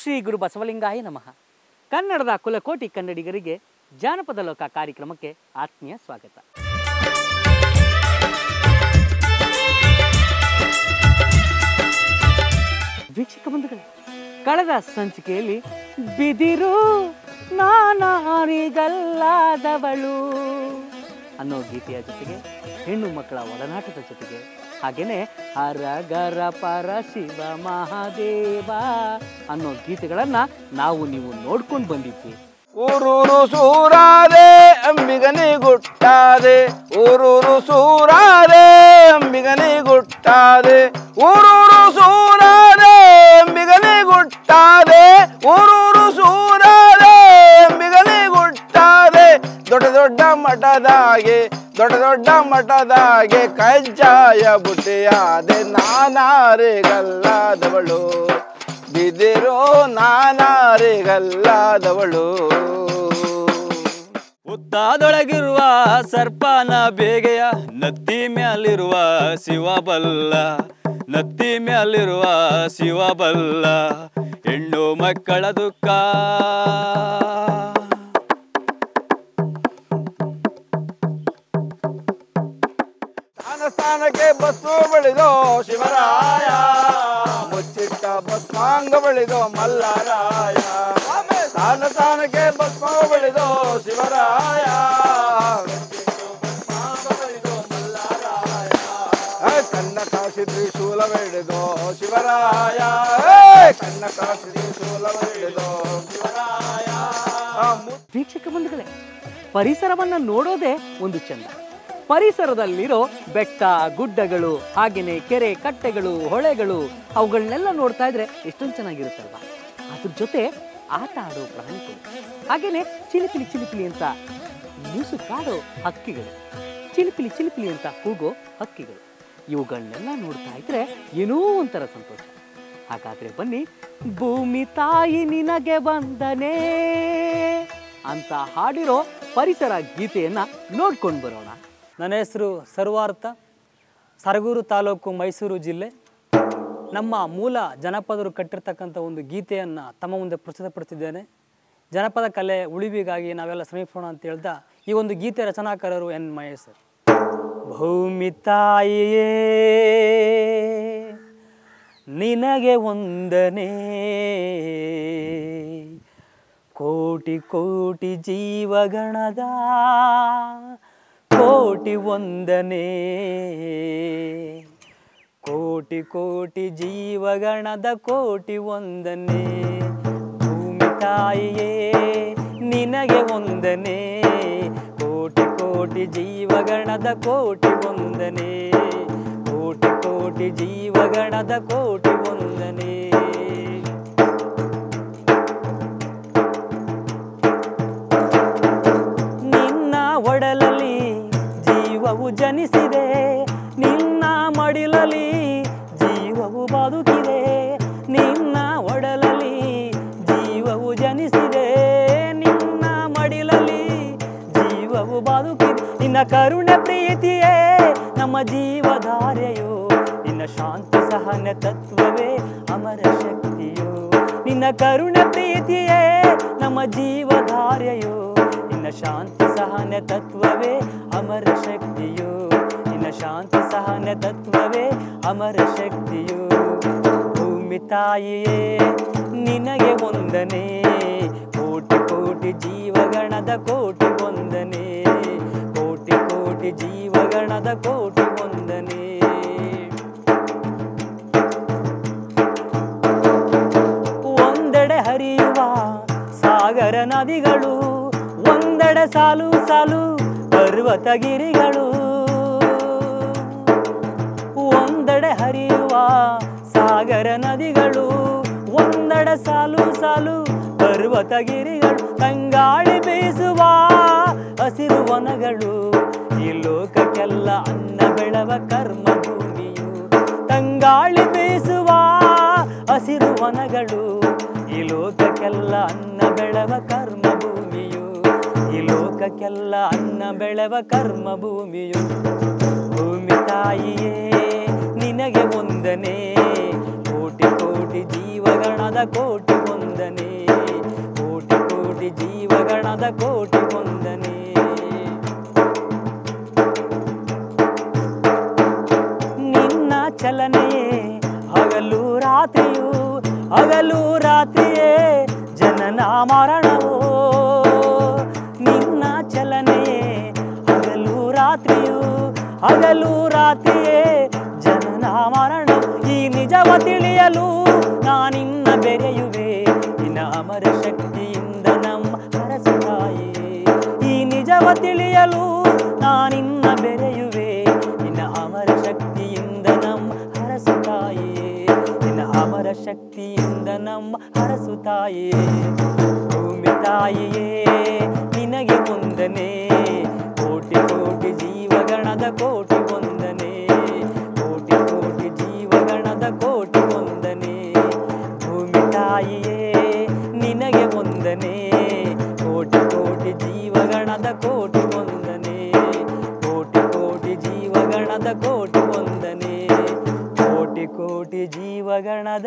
ಶ್ರೀ ಗುರು ಬಸವಲಿಂಗಾಯ ನಮಃ ಕನ್ನಡದ ಕುಲಕೋಟಿ ಕನ್ನಡಿಗರಿಗೆ ಜಾನಪದ ಲೋಕ ಕಾರ್ಯಕ್ರಮಕ್ಕೆ ಆತ್ಮೀಯ ಸ್ವಾಗತ ವೀಕ್ಷಕ ಬಂಧುಗಳೇ ಕಳೆದ ಸಂಚಿಕೆಯಲ್ಲಿ ಬಿದಿರು ನಾನಾರಿಗಲ್ಲಾದವಳು ಅನ್ನೋ ಗೀತೆಯ ಜೊತೆಗೆ ಹೆಣ್ಣು ಮಕ್ಕಳ ಒಡನಾಟದ ಜೊತೆಗೆ ಹಾಗೇನೆ ಹರಗರ ಪರ ಶಿವ ಮಹಾದೇವ ಅನ್ನೋ ಗೀತೆಗಳನ್ನ ನಾವು ನೀವು ನೋಡ್ಕೊಂಡು ಬಂದಿದ್ವಿ ಊರೂರು ಸೂರಾದೆ ಅಂಬಿಗನಿ ಗುಟ್ಟಾದೆ ಊರೂರು ಸೂರಾದೆ ಅಂಬಿಗನಿ ಗುಟ್ಟಾದೆ ಊರೂರು ಸೂರಾದೆ ಅಂಬಿಗನಿ ಗುಟ್ಟಾದೆ ಊರೂರು ಸೂರಾದೆ ಅಂಬಿಗನಿ ಗುಟ್ಟಾದೆ ದೊಡ್ಡ ದೊಡ್ಡ ಮಠದಾಗೆ ದೊಡ್ಡ ದೊಡ್ಡ ಮಠದಾಗೆ ಕಜ್ಜಾಯ ಬುಟ್ಟಿಯಾದೆ ನಾನಾರೆಗಲ್ಲಾದವಳು ಬಿದಿರೋ ನಾನಾರೆಗಲ್ಲಾದವಳು ಉದ್ದಾದೊಳಗಿರುವ ಸರ್ಪನ ಬೇಗೆಯ ನತ್ತಿ ಮ್ಯಾಲಿರುವ ಶಿವಬಲ್ಲ ನತ್ತಿ ಮ್ಯಾಲಿರುವ ಶಿವಬಲ್ಲ ಹೆಣ್ಣು ಮಕ್ಕಳ ದುಃಖ ಸ್ಥಾನ ಸ್ಥಾನಕ್ಕೆ ಬಸ್ಸು ಬೆಳೆದೋ ಶಿವರಾಯ ಮುಚ್ಚಿಟ್ಟ ಭಸ್ಮಾಂಗ ಬೆಳೆದೋ ಮಲ್ಲರಾಯ ಸ್ಥಾನ ಸ್ಥಾನಕ್ಕೆ ಭಸ್ಮ ಬೆಳೆದೋ ಶಿವರಾಯ ಏ, ಕನ್ನ ಕಾಸಿ ತ್ರಿಶೂಲ ಬೆಳೆದೋ ಶಿವರಾಯ ಏ, ಕನ್ನ ಕಾಸಿ ತ್ರಿಶೂಲ ಬೆಳೆದೋ ಶಿವರಾಯ ಆ, ಮು- ವೀಕ್ಷಕ ಬಂಧುಗಳೇ ಪರಿಸರವನ್ನ ನೋಡೋದೇ ಒಂದು ಚಂದ ಪರಿಸರದಲ್ಲಿರೋ ಬೆಟ್ಟ ಗುಡ್ಡಗಳು ಹಾಗೇನೆ ಕೆರೆ ಕಟ್ಟೆಗಳು ಹೊಳೆಗಳು ಅವುಗಳನ್ನೆಲ್ಲ ನೋಡ್ತಾ ಇದ್ರೆ ಎಷ್ಟೊಂದು ಚೆನ್ನಾಗಿರುತ್ತಲ್ವಾ ಅದ್ರ ಜೊತೆ ಆಟ ಆಡೋ ಪ್ರಾಣಿಗಳು ಹಾಗೇನೆ ಚಿಲಿಪಿಲಿ ಚಿಲಿಪಿಲಿ ಅಂತ ಮೂಸು ಕಾಡೋ ಹಕ್ಕಿಗಳು ಚಿಲಿಪಿಲಿ ಚಿಲಿಪಿಲಿ ಅಂತ ಕೂಗೋ ಹಕ್ಕಿಗಳು ಇವುಗಳನ್ನೆಲ್ಲ ನೋಡ್ತಾ ಇದ್ರೆ ಏನೋ ಒಂಥರ ಸಂತೋಷ ಹಾಗಾದ್ರೆ ಬನ್ನಿ ಭೂಮಿ ತಾಯಿ ನಿನಗೆ ಬಂದನೆ ಅಂತ ಹಾಡಿರೋ ಪರಿಸರ ಗೀತೆಯನ್ನ ನೋಡ್ಕೊಂಡು ಬರೋಣ ನನ್ನ ಹೆಸರು ಸರ್ವಾರ್ಥ ಸರಗೂರು ತಾಲೂಕು ಮೈಸೂರು ಜಿಲ್ಲೆ ನಮ್ಮ ಮೂಲ ಜನಪದರು ಕಟ್ಟಿರ್ತಕ್ಕಂಥ ಒಂದು ಗೀತೆಯನ್ನು ತಮ್ಮ ಮುಂದೆ ಪ್ರಸ್ತುತಪಡಿಸಿದ್ದೇನೆ ಜನಪದ ಕಲೆ ಉಳಿವಿಗಾಗಿ ನಾವೆಲ್ಲ ಶ್ರಮಿಸೋಣ ಅಂತ ಹೇಳ್ದ ಈ ಒಂದು ಗೀತೆ ರಚನಾಕಾರರು ಎನ್ ಮಹೇಶ್ ಸರ್. ಭೂಮಿ ತಾಯಿಯೇ ನಿನಗೆ ಒಂದನೇ ಕೋಟಿ ಕೋಟಿ ಜೀವಗಣದ ಕೋಟಿ ಒಂದನೇ ಕೋಟಿ ಕೋಟಿ ಜೀವಗಣದ ಕೋಟಿ ಒಂದನೇ ಭೂಮಿ ತಾಯಿಯೇ ನಿನಗೆ ಒಂದನೇ ಕೋಟಿ ಕೋಟಿ ಜೀವಗಣದ ಕೋಟಿ ಒಂದನೇ ಕೋಟಿ ಕೋಟಿ ಜೀವಗಣದ ಕೋಟಿ ಒಂದನೇ ನಿನ್ನ ಒಡಲಲ್ಲಿ ಜೀವವು ಜನಿಸಿದೆ ನಿನ್ನ ಮಡಿಲಲ್ಲಿ ಜೀವವು ಬದುಕಿದೆ ನಿನ್ನ ಒಡಲಲ್ಲಿ ಜೀವವು ಜನಿಸಿದೆ ನಿನ್ನ ಮಡಿಲಲ್ಲಿ ಜೀವವು ಬದುಕಿದೆ ನಿನ್ನ ಕರುಣೆ ಪ್ರೀತಿಯೇ ನಮ್ಮ ಜೀವಧಾರೆಯೋ ನಿನ್ನ ಶಾಂತಿ ಸಹನೆ ತತ್ವವೇ ಅಮರ ಶಕ್ತಿಯೋ ನಿನ್ನ ಕರುಣೆ ಪ್ರೀತಿಯೇ ನಮ್ಮ ಜೀವಧಾರೆಯೋ ನಿನ್ನ ಶಾಂತಿ ಸಹನೆ ತತ್ವವೇ ಅಮರ ಶಕ್ತಿಯೋ ನಿನ್ನ ಶಾಂತಿ ಸಹನೆ ತತ್ವವೇ ಅಮರ ಶಕ್ತಿಯೋ ಭೂಮಿ ತಾಯಿಯೇ ನಿನಗೆ ಒಂದನೇ ಕೋಟಿ ಕೋಟಿ ಜೀವಗಣದ ಕೋಟಿ ಒಂದನೇ ಕೋಟಿ ಕೋಟಿ ಜೀವಗಣದ ಕೋಟಿ ಒಂದನೇ ಒಂದೆಡೆ ಹರಿಯುವ ಸಾಗರ ನದಿಗಳು ಒಂದೆಡೆ ಸಾಲು ಸಾಲು ಪರ್ವತಗಿರಿಗಳು ಒಂದೆಡೆ ಹರಿಯುವ ಸಾಗರ ನದಿಗಳು ಒಂದೆಡೆ ಸಾಲು ಸಾಲು ಪರ್ವತಗಿರಿಗಳು ತಂಗಾಳಿ ಬೀಸುವ ಹಸಿರು ವನಗಳು ಈ ಲೋಕಕ್ಕೆಲ್ಲ ಅನ್ನ ಬೆಳವ ಕರ್ಮ ಭೂಮಿಯು ತಂಗಾಳಿ ಬೀಸುವ ಹಸಿರು ವನಗಳು ಈ ಲೋಕಕ್ಕೆಲ್ಲ ಅನ್ನ ಬೆಳವ ಕರ್ಮ ಭೂಮಿಯು ಈ ಲೋಕಕ್ಕೆಲ್ಲ ಅನ್ನ ಬೆಳವ ಕರ್ಮ ಭೂಮಿಯು ಭೂಮಿ ತಾಯಿಯೇ ನಿನಗೆ ಒಂದನೇ ಕೋಟಿ ಕೋಟಿ ಜೀವಗಣದ ಕೋಟಿ ಒಂದನೇ ಚಲನೆಯೇ ಹಗಲು ರಾತ್ರಿಯು ಹಗಲು ರಾತ್ರಿಯೇ ಜನನ ಮರಣವೋ ನಿನ್ನ ಚಲನೆಯೇ ಹಗಲು ರಾತ್ರಿಯು ಹಗಲು ರಾತ್ರಿಯೇ ಜನನ ಮರಣ ಈ ನಿಜವ ತಿಳಿಯಲು ನಾನಿನ್ನ ಬೆರೆಯುವೆ ನಿನ್ನ ಅಮರ ಶಕ್ತಿಯಿಂದ ನಮ್ಮ ಹರಸುತ್ತಾಯೇ ಈ ನಿಜವ ತಿಳಿಯಲು ನಾನಿನ್ನ ಬೆರೆಯುವೆ ನಿನ್ನ ಅಮರ ಶಕ್ತಿಯಿಂದ ನಮ್ಮ ಹರಸುತ್ತಾಯೇ ನಿನ್ನ ಅಮರ ಶಕ್ತಿಯಿಂದ ನಮ್ಮ ಹರಸುತ್ತಾಯೇ ಭೂಮಿ ತಾಯಿಯೇ ನಿನಗೆ ವಂದನೆ ಕೋಟಿ ಕೋಟಿ ಜೀವಗಣದ ಕೋಟಿ ವಂದನೆ ಕೋಟಿ ಕೋಟಿ ಜೀವಗಣದ ಕೋಟಿ ವಂದನೆ ಭೂಮಿ ತಾಯಿಯೇ ನಿನಗೆ ವಂದನೆ ಕೋಟಿ ಕೋಟಿ ಜೀವಗಣದ ಕೋಟಿ ವಂದನೆ ಕೋಟಿ ಕೋಟಿ ಜೀವಗಣದ ಕೋಟಿ ವಂದನೆ ಕೋಟಿ ಕೋಟಿ ಜೀವಗಣದ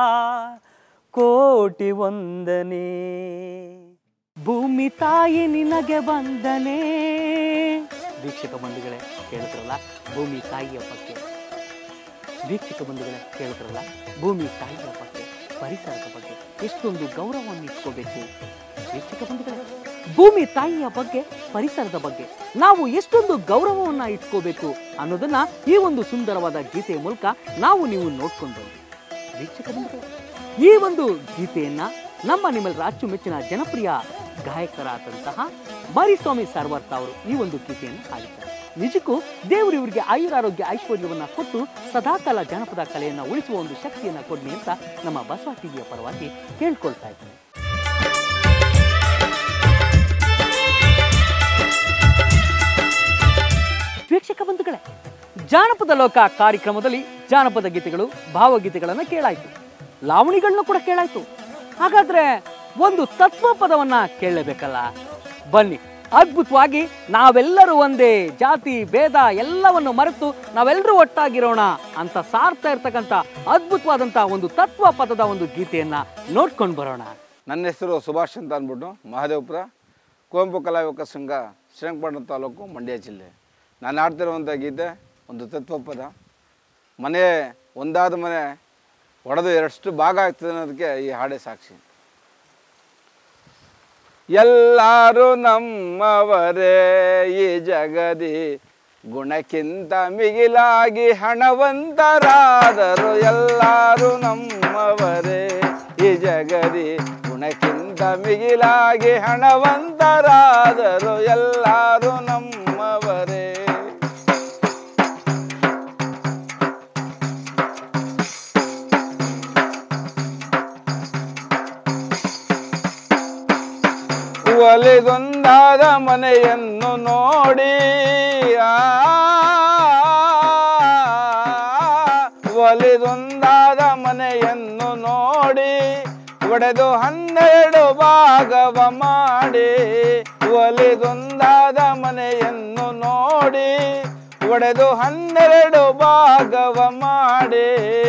ಕೋಟಿ ವಂದನೆ ಭೂಮಿ ತಾಯಿ ನಿನಗೆ ಬಂದನೆ ವೀಕ್ಷಕ ಬಂಧುಗಳೇ ಕೇಳಿದ್ರಲ್ಲ ಭೂಮಿ ತಾಯಿಯ ಬಗ್ಗೆ ವೀಕ್ಷಕ ಬಂಧುಗಳೇ ಕೇಳಿದ್ರಲ್ಲ ಭೂಮಿ ತಾಯಿಯ ಬಗ್ಗೆ ಪರಿಸರದ ಬಗ್ಗೆ ಎಷ್ಟೊಂದು ಗೌರವವನ್ನು ಇಟ್ಕೋಬೇಕು ವೀಕ್ಷಕ ಬಂಧುಗಳೇ ಭೂಮಿ ತಾಯಿಯ ಬಗ್ಗೆ ಪರಿಸರದ ಬಗ್ಗೆ ನಾವು ಎಷ್ಟೊಂದು ಗೌರವವನ್ನ ಇಟ್ಕೋಬೇಕು ಅನ್ನೋದನ್ನ ಈ ಒಂದು ಸುಂದರವಾದ ಗೀತೆಯ ಮೂಲಕ ನಾವು ನೀವು ನೋಡ್ಕೊಂಡು ಬಂದ್ವಿ ವೀಕ್ಷಕ ಬಂಧುಗಳೇ ಈ ಒಂದು ಗೀತೆಯನ್ನ ನಮ್ಮ ನಿಮ್ಮೆಲ್ಲರ ಅಚ್ಚುಮೆಚ್ಚಿನ ಜನಪ್ರಿಯ ಗಾಯಕರಾದಂತಹ ಮಾರಿಸ್ವಾಮಿ ಸರ್ವರ್ತ ಅವರು ಈ ಒಂದು ಗೀತೆಯನ್ನು ಹಾಡಿದ್ದಾರೆ ನಿಜಕ್ಕೂ ದೇವರು ಇವರಿಗೆ ಆಯುರಾರೋಗ್ಯ ಐಶ್ವರ್ಯವನ್ನ ಕೊಟ್ಟು ಸದಾಕಾಲ ಜನಪದ ಕಲೆಯನ್ನ ಉಳಿಸುವ ಒಂದು ಶಕ್ತಿಯನ್ನ ಕೊಡ್ಲಿ ಅಂತ ನಮ್ಮ ಬಸವ ಟಿವಿಯ ಪರವಾಗಿ ಕೇಳ್ಕೊಳ್ತಾ ಇದ್ದೀನಿ ವೀಕ್ಷಕ ಬಂಧುಗಳೇ ಜಾನಪದ ಲೋಕ ಕಾರ್ಯಕ್ರಮದಲ್ಲಿ ಜಾನಪದ ಗೀತೆಗಳು ಭಾವಗೀತೆಗಳನ್ನು ಕೇಳಾಯ್ತು ಲಾವಣಿಗಳನ್ನ ಕೂಡ ಕೇಳಾಯ್ತು ಹಾಗಾದ್ರೆ ಒಂದು ತತ್ವ ಪದವನ್ನ ಕೇಳಲೇಬೇಕಲ್ಲ ಬನ್ನಿ ಅದ್ಭುತವಾಗಿ ನಾವೆಲ್ಲರೂ ಒಂದೇ ಜಾತಿ ಭೇದ ಎಲ್ಲವನ್ನು ಮರೆತು ನಾವೆಲ್ಲರೂ ಒಟ್ಟಾಗಿರೋಣ ಅಂತ ಸಾರ್ತಾ ಇರ್ತಕ್ಕಂಥ ಅದ್ಭುತವಾದಂಥ ಒಂದು ತತ್ವ ಪದದ ಒಂದು ಗೀತೆಯನ್ನ ನೋಡ್ಕೊಂಡು ಬರೋಣ ನನ್ನ ಹೆಸರು ಸುಭಾಷ್ ಅಂತ ಅಂದ್ಬಿಟ್ಟು ಮಹದೇವಪುರ ಕುವೆಂಪು ಕಲಾವಿಕ ಸಂಘ ಶ್ರೀರಂಗಪಟ್ಟಣ ತಾಲೂಕು ಮಂಡ್ಯ ಜಿಲ್ಲೆ ನಾನು ಆಡ್ತಿರುವಂಥ ಗೀತೆ ಒಂದು ತತ್ವಪದ ಮನೆ ಒಂದಾದ ಮನೆ ಒಡೆದು ಎರಡಷ್ಟು ಭಾಗ ಆಗ್ತದೆ ಅನ್ನೋದಕ್ಕೆ ಈ ಹಾಡೇ ಸಾಕ್ಷಿ ಎಲ್ಲರೂ ನಮ್ಮವರೇ ಈ ಜಗದಿ ಗುಣಕ್ಕಿಂತ ಮಿಗಿಲಾಗಿ ಹಣವಂತರಾದರು ಎಲ್ಲರೂ ನಮ್ಮವರೇ ಈ ಜಗದಿ ಗುಣಕ್ಕಿಂತ ಮಿಗಿಲಾಗಿ ಹಣವಂತರಾದರು ಎಲ್ಲರೂ ನಮ್ಮವರೇ ಒಲೆದೊಂದಾದ ಮನೆಯನ್ನು ನೋಡಿ ಆ, ಒಲೆದೊಂದಾದ ಮನೆಯನ್ನು ನೋಡಿ ಒಡೆದು ಹನ್ನೆರಡು ಭಾಗವ ಮಾಡಿ ಒಲೆದೊಂದಾದ ಮನೆಯನ್ನು ನೋಡಿ ಒಡೆದು ಹನ್ನೆರಡು ಭಾಗವ ಮಾಡಿ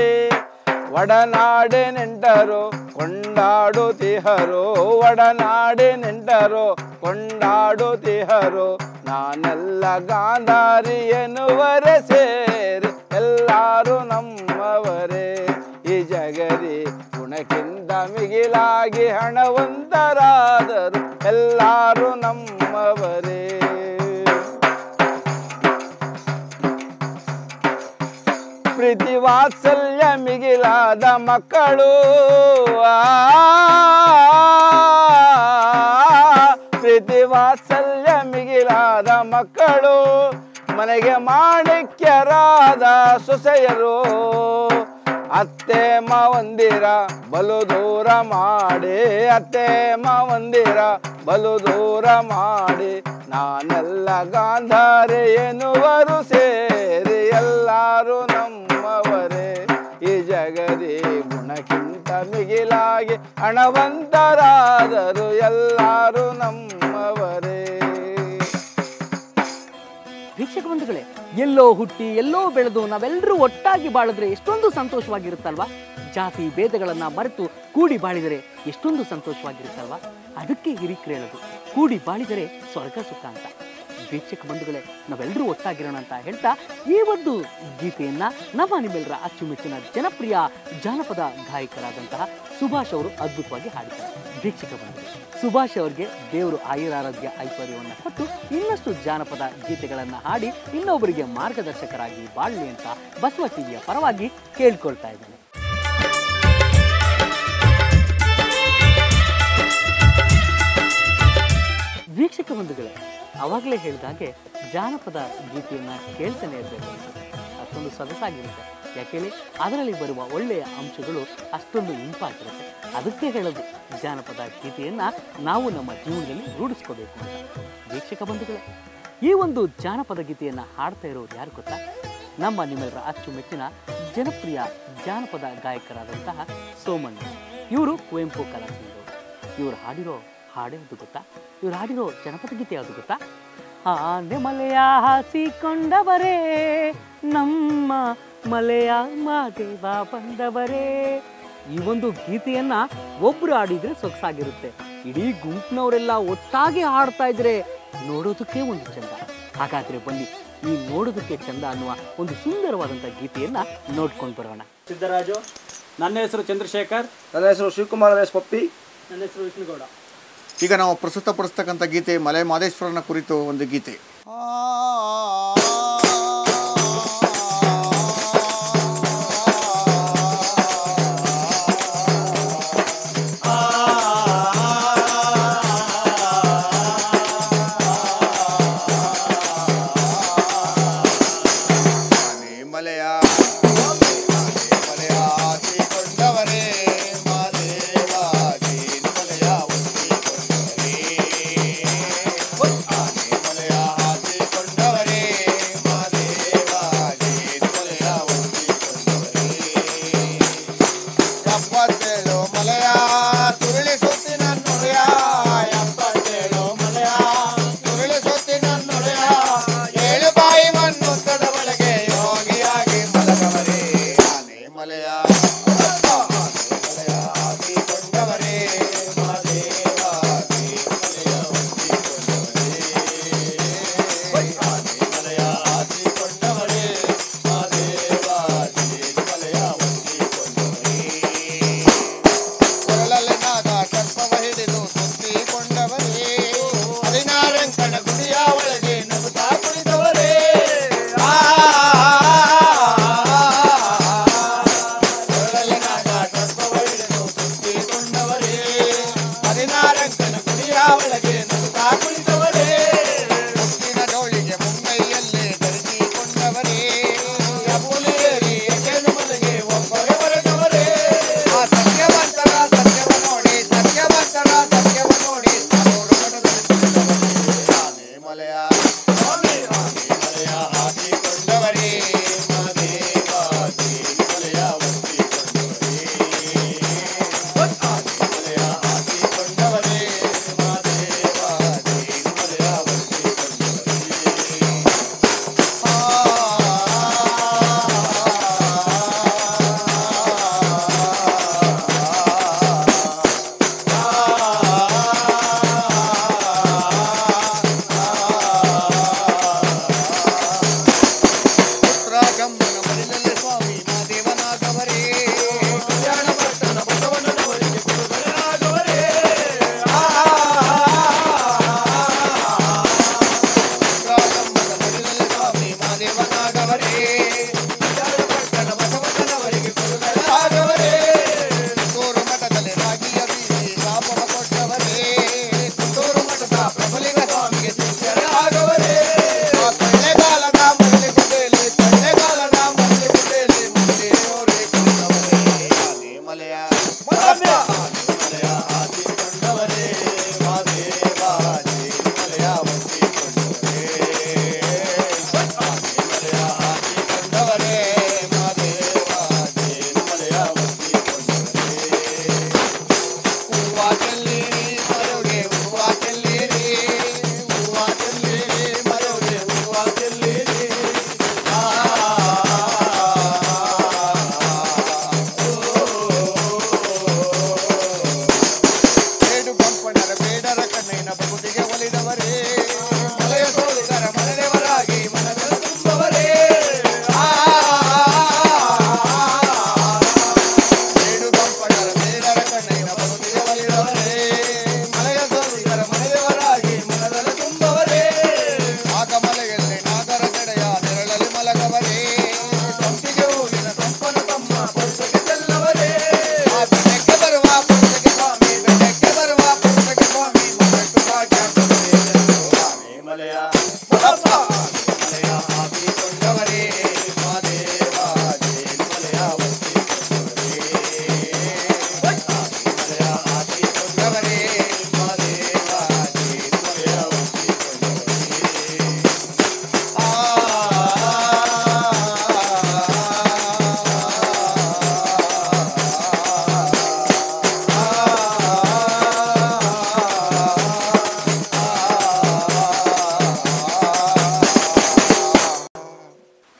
ಒಡನಾಡೆ ನೆಂಟರು ಕೊಂಡಾಡುತ್ತಿಹರು ಒಡನಾಡೆ ನೆಂಟರು ಕೊಂಡಾಡುತ್ತಿಹರು ನಾನೆಲ್ಲ ಗಾಂಧಾರಿ ಎನ್ನುವರೆ ಸೇರಿ ಎಲ್ಲರೂ ನಮ್ಮವರೇ ಈ ಜಗದಿ ಗುಣಕ್ಕಿಂತ ಮಿಗಿಲಾಗಿ ಹಣವಂತರಾದರು ಎಲ್ಲರೂ ನಮ್ಮವರೇ ಪ್ರೀತಿ ವಾತ್ಸಲ್ಯ ಮಿಗಿಲಾದ ಮಕ್ಕಳು ಆ, ಪ್ರೀತಿ ವಾತ್ಸಲ್ಯ ಮಿಗಿಲಾದ ಮಕ್ಕಳು ಮನೆಗೆ ಮಾಣಿಕ್ಯರಾದ ಸೊಸೆಯರು ಅತ್ತೆ ಮಾವಂದಿರ ಬಲು ದೂರ ಮಾಡಿ ಅತ್ತೆ ಮಾವಂದಿರ ಬಲು ದೂರ ಮಾಡಿ ನಾನೆಲ್ಲ ಗಾಂಧಾರಿ ಎನ್ನುವರು ಸೇರಿ ಎಲ್ಲರೂ ನಮ್ಮವರೇ ಈ ಜಗದಿ ಗುಣಕ್ಕಿಂತ ಮಿಗಿಲಾಗಿ ಹಣವಂತರಾದರು ಎಲ್ಲರೂ ನಮ್ಮವರೇ ವೀಕ್ಷಕ ಬಂಧುಗಳೇ ಎಲ್ಲೋ ಹುಟ್ಟಿ ಎಲ್ಲೋ ಬೆಳೆದು ನಾವೆಲ್ಲರೂ ಒಟ್ಟಾಗಿ ಬಾಳಿದ್ರೆ ಎಷ್ಟೊಂದು ಸಂತೋಷವಾಗಿರುತ್ತಲ್ವಾ ಜಾತಿ ಭೇದಗಳನ್ನ ಮರೆತು ಕೂಡಿ ಬಾಳಿದರೆ ಎಷ್ಟೊಂದು ಸಂತೋಷವಾಗಿರುತ್ತಲ್ವಾ ಅದಕ್ಕೆ ಹಿರಿಕರು ಹೇಳೋದು ಕೂಡಿ ಬಾಳಿದರೆ ಸ್ವರ್ಗ ಸುಖ ಅಂತ ವೀಕ್ಷಕ ಬಂಧುಗಳೇ ನಾವೆಲ್ಲರೂ ಒಟ್ಟಾಗಿರೋಣ ಅಂತ ಹೇಳ್ತಾ ಈ ಒಂದು ಗೀತೆಯನ್ನ ನಮ್ಮ ನಿಮ್ಮೆಲ್ಲರ ಅಚ್ಚುಮೆಚ್ಚಿನ ಜನಪ್ರಿಯ ಜಾನಪದ ಗಾಯಕರಾದಂತಹ ಸುಭಾಷ್ ಅವರು ಅದ್ಭುತವಾಗಿ ಹಾಡಿದ್ದಾರೆ ವೀಕ್ಷಕ ಬಂಧುಗಳೇ ಸುಭಾಷ್ ಅವರಿಗೆ ದೇವರು ಆಯುರಾರೋಗ್ಯ ಐಶ್ವರ್ಯವನ್ನು ಕೊಟ್ಟು ಇನ್ನಷ್ಟು ಜಾನಪದ ಗೀತೆಗಳನ್ನು ಹಾಡಿ ಇನ್ನೊಬ್ಬರಿಗೆ ಮಾರ್ಗದರ್ಶಕರಾಗಿ ಬಾಳಲಿ ಅಂತ ಬಸವ ಟಿವಿಯ ಪರವಾಗಿ ಕೇಳ್ಕೊಳ್ತಾ ಇದ್ದೇನೆ ವೀಕ್ಷಕ ಬಂಧುಗಳೇ ಅವಾಗಲೇ ಹೇಳಿದಾಗೆ ಜಾನಪದ ಗೀತೆಯನ್ನು ಕೇಳ್ತಾನೆ ಇರಬೇಕು ಅನ್ಸುತ್ತೆ ಅಷ್ಟೊಂದು ಸೊಗಸಾಗಿರುತ್ತೆ ಯಾಕೇಳಿ ಅದರಲ್ಲಿ ಬರುವ ಒಳ್ಳೆಯ ಅಂಶಗಳು ಅಷ್ಟೊಂದು ಇಂಪಾಗಿರುತ್ತೆ ಅದಕ್ಕೆ ಹೇಳೋದು ಜಾನಪದ ಗೀತೆಯನ್ನು ನಾವು ನಮ್ಮ ಜೀವನದಲ್ಲಿ ರೂಢಿಸ್ಕೋಬೇಕು ಅಂತ ವೀಕ್ಷಕ ಬಂಧುಗಳೇ ಈ ಒಂದು ಜಾನಪದ ಗೀತೆಯನ್ನು ಹಾಡ್ತಾ ಇರೋರು ಯಾರು ಗೊತ್ತಾ ನಮ್ಮ ನಿಮ್ಮೆಲ್ಲರ ಅಚ್ಚುಮೆಚ್ಚಿನ ಜನಪ್ರಿಯ ಜಾನಪದ ಗಾಯಕರಾದಂತಹ ಸೋಮಣ್ಣ ಇವರು ಕುವೆಂಪು ಕಲಾಸಿಂಗರು ಇವರು ಹಾಡಿರೋ ಹಾಡು ಯಾವುದು ಗೊತ್ತಾ ಇವ್ರು ಹಾಡಿರೋ ಜನಪದ ಗೀತೆ ಯಾವುದು ಗೊತ್ತಾ ಆನೆ ಮಲೆಯ ಹಾಸಿಕೊಂಡವರೇ ನಮ್ಮ ಮಲೆಯ ಮಾದೇವ ಬಂದವರೇ ಈ ಒಂದು ಗೀತೆಯನ್ನ ಒಬ್ರು ಹಾಡಿದ್ರೆ ಸೊಗಸಾಗಿರುತ್ತೆ ಇಡೀ ಗುಂಪಿನವರೆಲ್ಲ ಒಟ್ಟಾಗಿ ಹಾಡ್ತಾ ಇದ್ರೆ ನೋಡೋದಕ್ಕೆ ಒಂದು ಚಂದ ಹಾಗಾದ್ರೆ ಬನ್ನಿ ಈ ನೋಡೋದಕ್ಕೆ ಚಂದ ಅನ್ನುವ ಒಂದು ಸುಂದರವಾದಂಥ ಗೀತೆಯನ್ನ ನೋಡ್ಕೊಂಡು ಬರೋಣ ಸಿದ್ದರಾಜು ನನ್ನ ಹೆಸರು ಚಂದ್ರಶೇಖರ್ ನನ್ನ ಹೆಸರು ಶಿವಕುಮಾರ ಎಸ್ ಪಪ್ಪಿ ನನ್ನ ಹೆಸರು ವಿಷ್ಣುಗೌಡ ಈಗ ನಾವು ಪ್ರಸ್ತುತಪಡಿಸ್ತಕ್ಕಂಥ ಗೀತೆ ಮಲೆ ಮಾದೇಶ್ವರನ ಕುರಿತು ಒಂದು ಗೀತೆ ಆನೆ ಮಲೆಯ ಮಲೆಯ ಹಾಕಿಕೊಂಡವರೇ ಮಾದೇವ ಮಲೆಯ ಒತ್ತಿಕೊಂಡವರೇ ಆನೆ ಮಲೆಯ ಹಾಕಿಕೊಂಡವರೇ ಮಾದೇವ ಮಲೆಯ ಒತ್ತಿಕೊಂಡವರೇ ಎಪ್ಪತ್ತೇಳು ಮಲೆಯ ಸುರುಳಿ ಸುತ್ತಿನ ನುಡಿಯ ಎಪ್ಪತ್ತೇಳು ಮಲೆಯ ಸುರುಳಿ ಸುತ್ತಿನ ನುಡಿಯ ಏಳು ಬಾಯಿ ಮಣ್ಣು ತದ ಒಳಗೆ ಯೋಗಿಯಾಗಿ ಮಲಗವರೇ ಆನೆ ಮಲೆಯ ಆನೆ ಮಲೆಯ ಹಾಕಿಕೊಂಡವರೇ ಮಾದೇವ ಮಲೆಯ ಒತ್ತಿಕೊಂಡವರೇ ಆನೆ ಮಲೆಯ ಹಾಕಿಕೊಂಡವರೇ ಮಾದೇವ ಮಲೆಯ ಒತ್ತಿಕೊಂಡವರೇ ಕೊರಳಲ್ಲಿ ನಾದ ಸರ್ಪವ ಹಿಡಿದು ಸುತ್ತಿಕೊಂಡವರೇ ಹದಿನಾರಂಕಣ ಗುಡಿಯ ಒಳಗೆ ನಗುತ್ತಾ ಕುಳಿತವರೇ ಆ, ಕೊರಳಲ್ಲಿ ನಾದ ಸರ್ಪವ ಹಿಡಿದು ಸುತ್ತಿಕೊಂಡವರೇ ಹದಿನಾರಂಕಣ ಗುಡಿಯ ಒಳಗೆ ನಗುತ್ತಾ ಕುಳಿತವರೇ ಮುತ್ತಿನ ಡೋಳಿಗೆ ಮುಂಗೈಯಲ್ಲಿ ಧರಿಸಿಕೊಂಡವರೇ ಯಮುನೇರಿ ಎದೆನು ಮನೆಗೆ ಒಬ್ಬರೇ ಹೊರಟವರೇ ಆ ಸತ್ಯವಂತರ ಸತ್ಯವ ನೋಡಿ ಸತ್ಯವಂತರ ಸತ್ಯವ ನೋಡಿ ಅವರು ಮಠದಲ್ಲಿ ಕುಳಿತವರೇ ಆನೆ ಮಲೆಯ ಆನೆ ಮಲೆಯ ಹಾಕಿಕೊಂಡವರೇ ಮಾದೇವ ಮಲೆಯ ಒತ್ತಿಕೊಂಡವರೇ ಆನೆ ಮಲೆಯ ಹಾಕಿಕೊಂಡವರೇ ಮಾದೇವ ಮಲೆಯ ಒತ್ತಿಕೊಂಡವರೇ ಉತ್ತರಾಗಮನ ಮಡಿಲಲ್ಲಿ ಸ್ವಾಮಿ ಮಾದೇವನಾಗವರೇ ಕಲ್ಯಾಣ ಪಟ್ಟಣ ಬಸವಣ್ಣನವರಿಗೆ ಗುರುಗಳಾಗವರೇ ಉತ್ತರಾಗಮನ ಮಡಿಲಲ್ಲಿ ಸ್ವಾಮಿ ಮಾದೇವನಾಗವರೇ ಕಲ್ಯಾಣ ಪಟ್ಟಣ ಬಸವಣ್ಣನವರಿಗೆ ಗುರುಗಳಾಗವರೇ ಕಿತ್ತೂರು ಮಠದಲ್ಲಿ ರಾಗಿಯ ಬೀಸಿ ಶಾಪವ ಕೊಟ್ಟವರೇ ಕಿತ್ತೂರು ಮಠದ ಪ್ರಬಲಿಗ ಸ್ವಾಮಿಗೆ ಶಿಷ್ಯರಾಗವರೇ ಆ ಕೊಳ್ಳೆಗಾಲದ ಮಲ್ಲಿಗುಡ್ಡೆಯಲ್ಲಿ ಕೊಳ್ಳೆಗಾಲದ ಮಲ್ಲಿಗುಡ್ಡೆಯಲ್ಲಿ ಮುಂದೆಯೋರೇ ಕುಳಿತವರೇ ಆನೆ ಮಲೆಯ ಆನೆ ಮಲೆಯ ಹಾಕಿಕೊಂಡವರೇ ಮಾದೇವ ಮಲೆಯ ಒತ್ತಿಕೊಂಡವರೇ ಆನೆ ಮಲೆಯ ಹಾಕಿಕೊಂಡವರೇ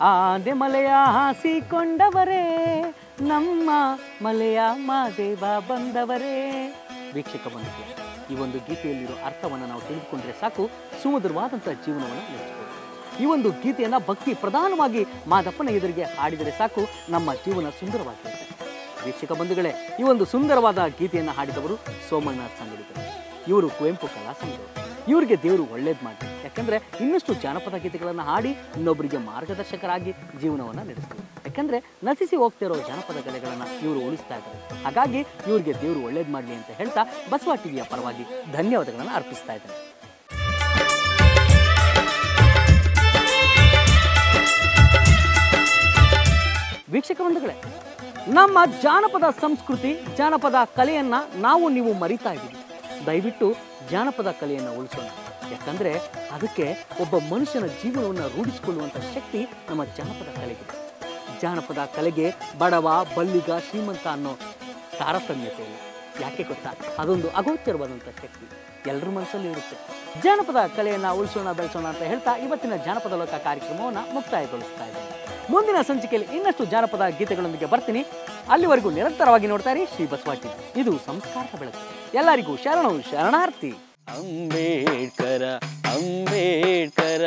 ಆನೆಮಲೆಯ ಹಾಸಿಕೊಂಡವರೇ ನಮ್ಮ ಮಲೆಯ ಮಾದೇವ ಬಂದವರೇ ವೀಕ್ಷಕ ಬಂಧುಗಳೇ ಈ ಒಂದು ಗೀತೆಯಲ್ಲಿರೋ ಅರ್ಥವನ್ನು ನಾವು ತಿಳಿದುಕೊಂಡ್ರೆ ಸಾಕು ಸುಮಧುರವಾದಂಥ ಜೀವನವನ್ನು ನಡೆಸಬಹುದು ಈ ಒಂದು ಗೀತೆಯನ್ನ ಭಕ್ತಿ ಪ್ರಧಾನವಾಗಿ ಮಾದಪ್ಪನ ಎದುರಿಗೆ ಹಾಡಿದರೆ ಸಾಕು ನಮ್ಮ ಜೀವನ ಸುಂದರವಾಗಿರುತ್ತೆ ವೀಕ್ಷಕ ಬಂಧುಗಳೇ ಈ ಒಂದು ಸುಂದರವಾದ ಗೀತೆಯನ್ನು ಹಾಡಿದವರು ಸೋಮಣ್ಣ ಸಂಗಡಿಗರು ಇವರು ಕುವೆಂಪು ಕಲಾ ಸಂಘದವರು ಇವರಿಗೆ ದೇವರು ಒಳ್ಳೇದು ಮಾಡಿ ಯಾಕಂದ್ರೆ ಇನ್ನಷ್ಟು ಜಾನಪದ ಗೀತೆಗಳನ್ನು ಹಾಡಿ ಇನ್ನೊಬ್ಬರಿಗೆ ಮಾರ್ಗದರ್ಶಕರಾಗಿ ಜೀವನವನ್ನು ನಡೆಸ್ತಾರೆ ಯಾಕಂದ್ರೆ ನಶಿಸಿ ಹೋಗ್ತಿರೋ ಜಾನಪದ ಕಲೆಗಳನ್ನು ಇವರು ಉಳಿಸ್ತಾ ಇದ್ದಾರೆ ಹಾಗಾಗಿ ಇವರಿಗೆ ದೇವರು ಒಳ್ಳೇದು ಮಾಡಲಿ ಅಂತ ಹೇಳ್ತಾ ಬಸವ ಟಿವಿಯ ಪರವಾಗಿ ಧನ್ಯವಾದಗಳನ್ನು ಅರ್ಪಿಸ್ತಾ ಇದ್ದಾರೆ ವೀಕ್ಷಕ ಬಂಧುಗಳೇ ನಮ್ಮ ಜಾನಪದ ಸಂಸ್ಕೃತಿ ಜಾನಪದ ಕಲೆಯನ್ನ ನಾವು ನೀವು ಮರಿತಾ ಇದ್ದೀವಿ ದಯವಿಟ್ಟು ಜಾನಪದ ಕಲೆಯನ್ನು ಉಳಿಸೋಣ ಯಾಕಂದ್ರೆ ಅದಕ್ಕೆ ಒಬ್ಬ ಮನುಷ್ಯನ ಜೀವನವನ್ನು ರೂಢಿಸಿಕೊಳ್ಳುವಂಥ ಶಕ್ತಿ ನಮ್ಮ ಜಾನಪದ ಕಲೆಗೆ ಜಾನಪದ ಕಲೆಗೆ ಬಡವ ಬಲ್ಲಿಗ ಶ್ರೀಮಂತ ಅನ್ನೋ ತಾರತಮ್ಯತೆ ಇಲ್ಲ ಯಾಕೆ ಗೊತ್ತಾ ಅದೊಂದು ಅಗೋಚರವಾದಂಥ ಶಕ್ತಿ ಎಲ್ಲರ ಮನಸ್ಸಲ್ಲಿ ಇರುತ್ತೆ ಜಾನಪದ ಕಲೆಯನ್ನ ಉಳಿಸೋಣ ಬೆಳೆಸೋಣ ಅಂತ ಹೇಳ್ತಾ ಇವತ್ತಿನ ಜಾನಪದ ಲೋಕ ಕಾರ್ಯಕ್ರಮವನ್ನು ಮುಕ್ತಾಯಗೊಳಿಸ್ತಾ ಇದ್ದೇನೆ ಮುಂದಿನ ಸಂಚಿಕೆಯಲ್ಲಿ ಇನ್ನಷ್ಟು ಜಾನಪದ ಗೀತೆಗಳೊಂದಿಗೆ ಬರ್ತೀನಿ ಅಲ್ಲಿವರೆಗೂ ನಿರಂತರವಾಗಿ ನೋಡ್ತಾ ಇರಿ ಶ್ರೀ ಬಸವಾಟಿ ಇದು ಸಂಸ್ಕಾರದ ಬೆಳಕು ಎಲ್ಲರಿಗೂ ಶರಣು ಶರಣಾರ್ಥಿ ಅಂಬೇಡ್ಕರ ಅಂಬೇಡ್ಕರ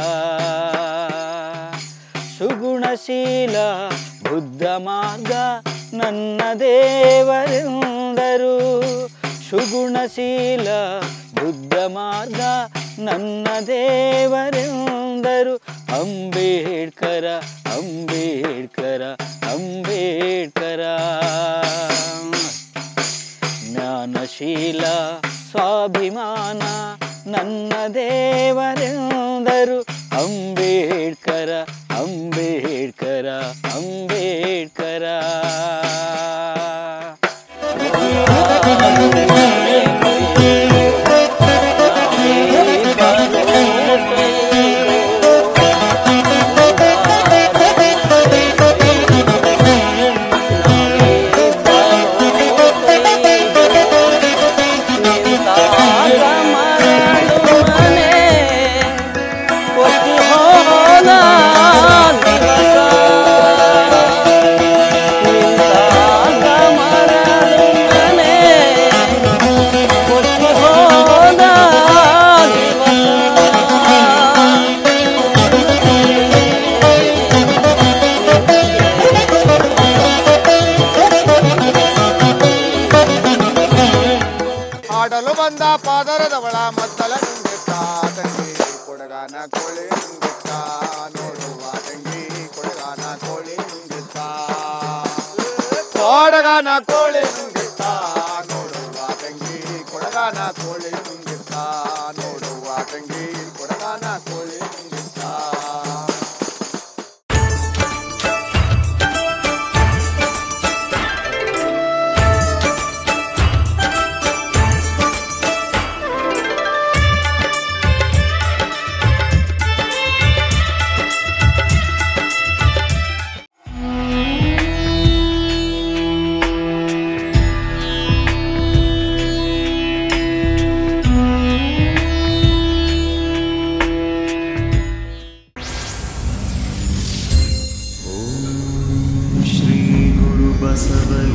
ಸುಗುಣಶೀಲ ಬುದ್ಧ ಮಾರ್ಗ ನನ್ನ ದೇವರೆಂದರು ಸುಗುಣಶೀಲ ಬುದ್ಧ ಮಾರ್ಗ ನನ್ನ ದೇವರೆಂದರು ಅಂಬೇಡ್ಕರ ಅಂಬೇಡ್ಕರ ಅಂಬೇಡ್ಕರ ಜ್ಞಾನಶೀಲ ಸ್ವಾಭಿಮಾನ ನನ್ನ ದೇವರೆಂದರು ಅಂಬೇಡ್ಕರ ಅಂಬೇಡ್ಕರ ಅಂಬೇಡ್ಕರ ಆಡಲು ಬಂದ ಪಾದರದವಳ ಮದ್ದಲ ನುಂಗುತ್ತ ತಂಗಿ ಕೊಡಗಾನ ಕೋಳಿ ನುಂಗುತ್ತ ನೋಡುವ ತಂಗಿ ಕೊಡಗಾನ ಕೋಳಿ ನುಂಗುತ್ತ ಕೊಡಗಾನ ಕೋಳಿ ನುಂಗುತ್ತ ನೋಡುವ ತಂಗಿ ಕೊಡಗಾನ ಕೋಳಿ ನುಂಗುತ್ತ ನೋಡುವ ತಂಗಿ ಕೊಡಗಾನ ಕೋಳಿ ನುಂಗುತ್ತ श्रीगुरुबसवलिङ्गाय